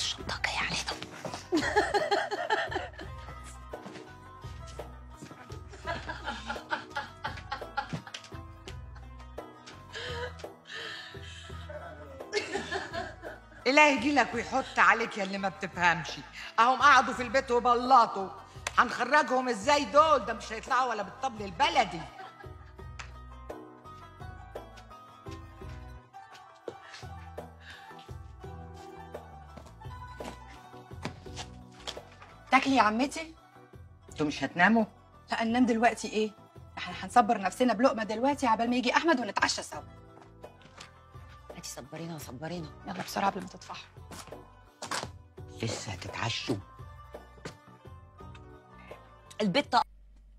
الشنطه جايه علينا إله يجي لك ويحط عليك يا اللي ما بتفهمش اهم قعدوا في البيت وبلطوا هنخرجهم ازاي دول ده مش هيطلعوا ولا بالطبل البلدي تاكلي يا عمتي انتوا مش هتناموا لا ننام دلوقتي ايه احنا هنصبر نفسنا بلقمه دلوقتي عبال ما يجي احمد ونتعشى سوا هاتي صبرينا صبرينا يلا بسرعه قبل ما تطفحوا لسه هتتعشوا البيت طق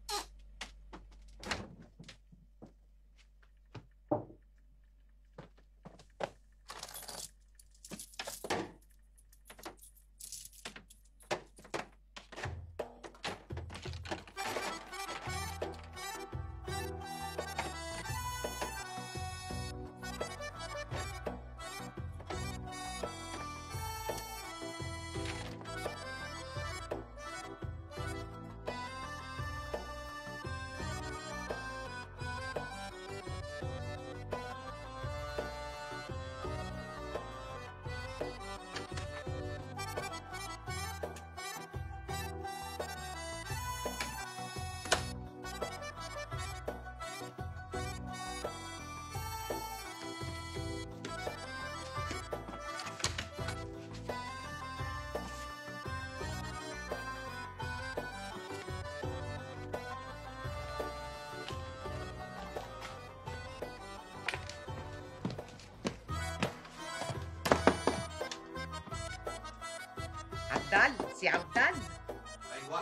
عبدال سي عبدال ايوه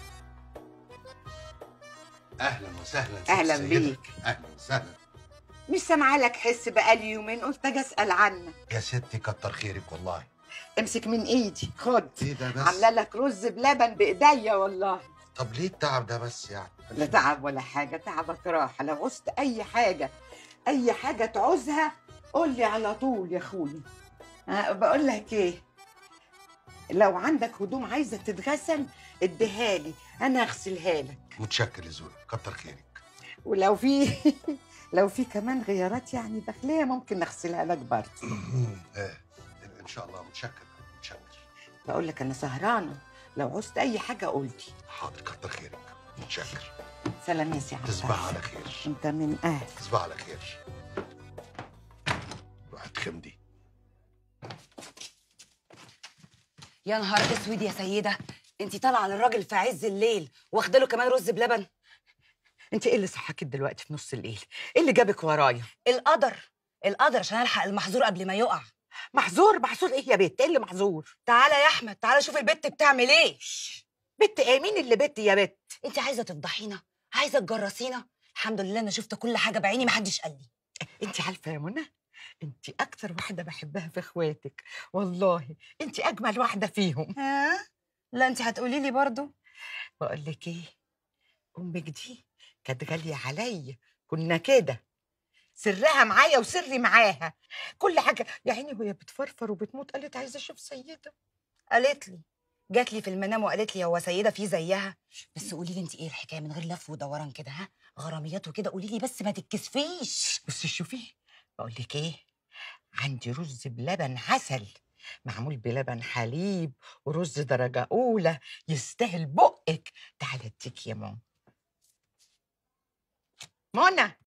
اهلا وسهلا ست أهلاً سيدة. بيك. اهلا وسهلا مش سامعه لك حس بقالي يومين قلت اجي اسال عنك يا ستي كتر خيرك والله امسك من ايدي خد ايه ده بس عامله لك رز بلبن بايديا والله طب ليه التعب ده بس يعني لا تعب ولا حاجه تعبك راحه لو عوزت اي حاجه اي حاجه تعوزها قول لي على طول يا اخويا أه بقول لك ايه لو عندك هدوم عايزه تتغسل اديها لي انا اغسلها لك متشكر لذوقك كتر خيرك ولو في لو في كمان غيارات يعني داخليه ممكن اغسلها لك برضه آه. ان شاء الله متشكر متشكر بقول لك انا سهرانه لو عوزت اي حاجه قول لي حاضر كتر خيرك متشكر سلام يا سي عبد تصبح على خير انت من اهل تصبح على خير واحد خمدي يا نهار اسود يا سيده انت طالعه للراجل في عز الليل واخده له كمان رز بلبن انت ايه اللي صحاكي دلوقتي في نص الليل ايه اللي جابك ورايا القدر القدر عشان الحق المحظور قبل ما يقع محظور محظور ايه يا بت ايه اللي محظور تعالى يا احمد تعالى شوف البت بتعمل ايه بت ايه مين اللي بت يا بت انت عايزه تفضحينا عايزه تجرسينا الحمد لله انا شفت كل حاجه بعيني محدش قال لي انت عارفه يا منى انت اكتر واحده بحبها في اخواتك والله انت اجمل واحده فيهم ها لا انت هتقولي لي برضو بقول لك ايه امك دي كانت غاليه عليا كنا كده سرها معايا وسري معاها كل حاجه يا عيني وهي بتفرفر وبتموت قالت عايزه اشوف سيده قالت لي جات لي في المنام وقالت لي هو سيده في زيها بس قولي لي انت ايه الحكايه من غير لف ودوران كده ها غراميات وكده قولي لي بس ما تتكسفيش بس شوفي بقول لك ايه عندي رز بلبن عسل معمول بلبن حليب ورز درجة أولى يستاهل بقك تعالى اديك يا ماما منى